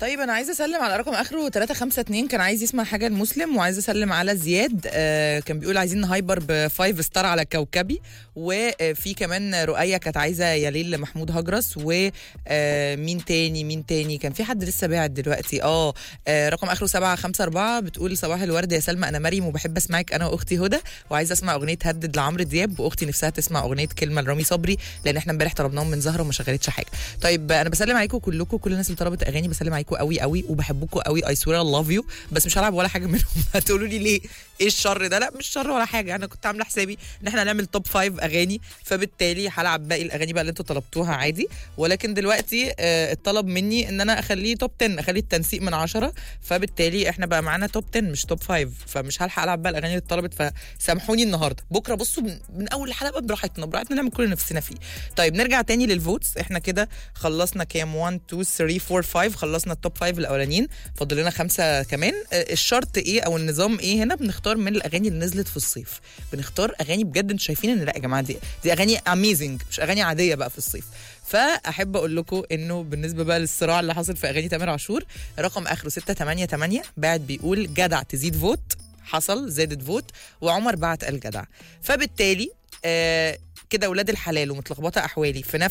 طيب انا عايزه اسلم على رقم اخره 352 كان عايز يسمع حاجه المسلم وعايزه اسلم على زياد آه كان بيقول عايزين هايبر بفايف ستار على كوكبي وفي كمان رؤية كانت عايزه يا ليل لمحمود هجرس ومين تاني مين تاني كان في حد لسه باعت دلوقتي اه آه، رقم اخره 754 بتقول صباح الورد يا سلمى انا مريم وبحب اسمعك انا واختي هدى وعايزه اسمع اغنيه هدد لعمرو دياب واختي نفسها تسمع اغنيه كلمه لرامي صبري لان احنا امبارح طلبناهم من زهره وما شغلتش حاجه طيب انا بسلم عليكم كلكم كل الناس اللي طلبت اغاني بسلم عليكم قوي قوي وبحبكم قوي اي سوير لاف يو بس مش هلعب ولا حاجه منهم هتقولوا لي ليه ايه الشر ده لا مش شر ولا حاجه انا كنت عامله حسابي ان احنا هنعمل توب فايف اغاني فبالتالي هلعب باقي الاغاني بقى اللي انتوا طلبتوها عادي ولكن دلوقتي آه، الطلب مني ان انا اخليه توب 10 اخليه التنسيق من 10 فبالتالي احنا بقى معانا توب 10 مش توب 5 فمش هلحق العب بقى الاغاني اللي اتطلبت فسامحوني النهارده بكره بصوا من, من اول الحلقه براحتنا براحتنا نعمل كل اللي نفسنا فيه طيب نرجع تاني للفوتس احنا كده خلصنا كام 1 2 3 4 5 خلصنا التوب 5 الاولانيين فاضل لنا خمسه كمان آه، الشرط ايه او النظام ايه هنا بنختار من الاغاني اللي نزلت في الصيف بنختار اغاني بجد انتوا شايفين ان لا يا جماعه دي دي اغاني اميزنج مش اغاني عاديه بقى في الصيف فاحب اقول لكم انه بالنسبه بقى للصراع اللي حصل في اغاني تامر عاشور رقم اخره 688 بعد بيقول جدع تزيد فوت حصل زادت فوت وعمر بعت قال جدع فبالتالي آه كده ولاد الحلال ومتلخبطه احوالي في نفس